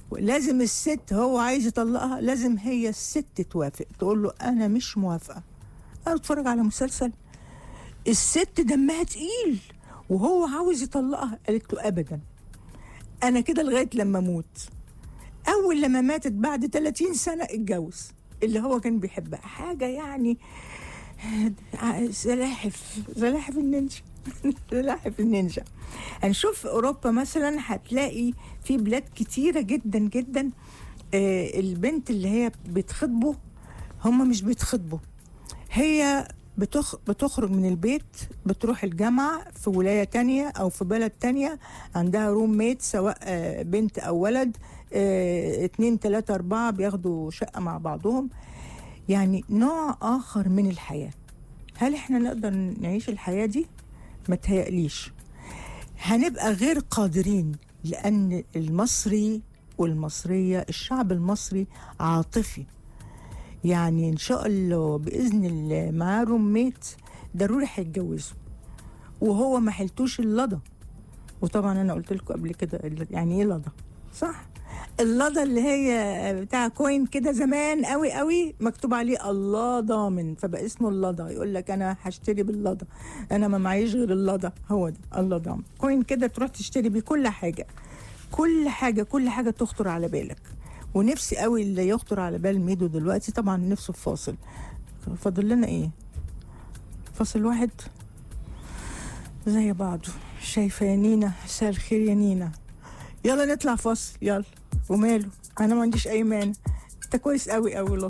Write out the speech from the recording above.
لازم الست هو عايز يطلقها لازم هي الست توافق تقول له انا مش موافقه انا اتفرج على مسلسل الست دمها تقيل وهو عاوز يطلقها قالت له ابدا انا كده لغايه لما اموت اول لما ماتت بعد 30 سنه اتجوز اللي هو كان بيحبها حاجه يعني سلاحف سلاحف النينجا سلاحف النينجا هنشوف في اوروبا مثلا هتلاقي في بلاد كتيره جدا جدا آه، البنت اللي هي بتخطبه هم مش بيتخطبوا هي بتخ... بتخرج من البيت بتروح الجامعة في ولاية تانية أو في بلد تانية عندها روم ميت سواء آه، بنت أو ولد آه، اتنين تلاتة أربعة بياخدوا شقة مع بعضهم يعني نوع آخر من الحياة هل احنا نقدر نعيش الحياة دي؟ ما تهيأليش هنبقى غير قادرين لأن المصري والمصرية الشعب المصري عاطفي يعني إن شاء الله بإذن الله معاه روميت ضروري هيتجوزوا وهو ما حلتوش اللضا وطبعا أنا قلت لكم قبل كده ال- يعني إيه لضا صح؟ اللضا اللي هي بتاع كوين كده زمان قوي قوي مكتوب عليه الله ضامن فبقى اسمه اللضا يقول لك انا هشتري باللضا انا ما معيش غير اللضا هو ده الله ضامن كوين كده تروح تشتري بيه كل حاجه كل حاجه كل حاجه تخطر على بالك ونفسي قوي اللي يخطر على بال ميدو دلوقتي طبعا نفسه في فاصل فاضل لنا ايه فاصل واحد زي بعضه شايفه يا نينا مساء الخير يا نينا يلا نطلع فاصل يلا وماله انا ما عنديش اي مانع انت كويس قوي قوي